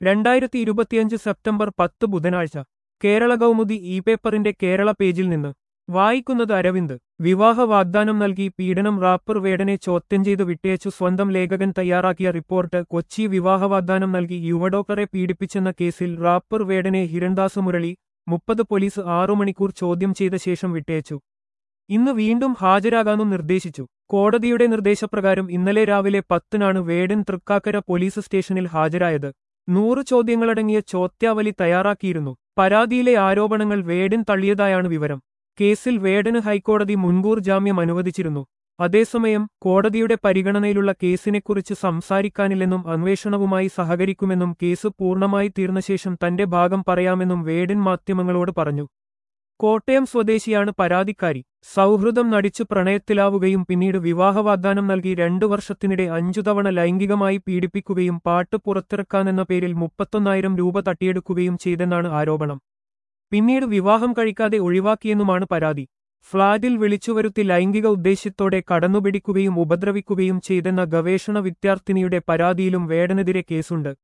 രണ്ടായിരത്തി ഇരുപത്തിയഞ്ച് സെപ്റ്റംബർ പത്ത് ബുധനാഴ്ച കേരള കൗമുദി ഇ പേപ്പറിന്റെ കേരള പേജിൽ നിന്ന് വായിക്കുന്നത് അരവിന്ദ് വിവാഹ വാഗ്ദാനം നൽകി പീഡനം റാപ്പർ വേടനെ ചോദ്യം ചെയ്ത് വിട്ടയച്ചു സ്വന്തം ലേഖകൻ തയ്യാറാക്കിയ റിപ്പോർട്ട് കൊച്ചി വിവാഹ വാഗ്ദാനം നൽകി യുവഡോക്ടറെ പീഡിപ്പിച്ചെന്ന കേസിൽ റാപ്പർ വേടനെ ഹിരൺദാസ് മുരളി മുപ്പത് പോലീസ് ആറു മണിക്കൂർ ചോദ്യം ചെയ്ത ശേഷം വിട്ടയച്ചു ഇന്ന് വീണ്ടും ഹാജരാകാനും നിർദ്ദേശിച്ചു കോടതിയുടെ നിർദ്ദേശപ്രകാരം ഇന്നലെ രാവിലെ പത്തിനാണ് വേടൻ തൃക്കാക്കര പോലീസ് സ്റ്റേഷനിൽ ഹാജരായത് നൂറ് ചോദ്യങ്ങളടങ്ങിയ ചോദ്യാവലി തയ്യാറാക്കിയിരുന്നു പരാതിയിലെ ആരോപണങ്ങൾ വേടൻ തള്ളിയതായാണ് വിവരം കേസിൽ വേടന് ഹൈക്കോടതി മുൻകൂർ ജാമ്യം അനുവദിച്ചിരുന്നു അതേസമയം കോടതിയുടെ പരിഗണനയിലുള്ള കേസിനെക്കുറിച്ച് സംസാരിക്കാനില്ലെന്നും അന്വേഷണവുമായി സഹകരിക്കുമെന്നും കേസ് പൂർണ്ണമായി തീർന്ന ശേഷം തന്റെ ഭാഗം പറയാമെന്നും വേടൻ മാധ്യമങ്ങളോട് പറഞ്ഞു കോട്ടയം സ്വദേശിയാണ് പരാതിക്കാരി സൗഹൃദം നടിച്ചു പ്രണയത്തിലാവുകയും പിന്നീട് വിവാഹ വാഗ്ദാനം നൽകി രണ്ടു വർഷത്തിനിടെ അഞ്ചു തവണ ലൈംഗികമായി പീഡിപ്പിക്കുകയും പാട്ട് പുറത്തിറക്കാനെന്ന പേരിൽ മുപ്പത്തൊന്നായിരം രൂപ തട്ടിയെടുക്കുകയും ചെയ്തെന്നാണ് ആരോപണം പിന്നീട് വിവാഹം കഴിക്കാതെ ഒഴിവാക്കിയെന്നുമാണ് പരാതി ഫ്ളാറ്റിൽ വിളിച്ചുവരുത്തി ലൈംഗിക ഉദ്ദേശ്യത്തോടെ കടന്നുപിടിക്കുകയും ഉപദ്രവിക്കുകയും ചെയ്തെന്ന ഗവേഷണ വിദ്യാർത്ഥിനിയുടെ പരാതിയിലും വേടനെതിരെ കേസുണ്ട്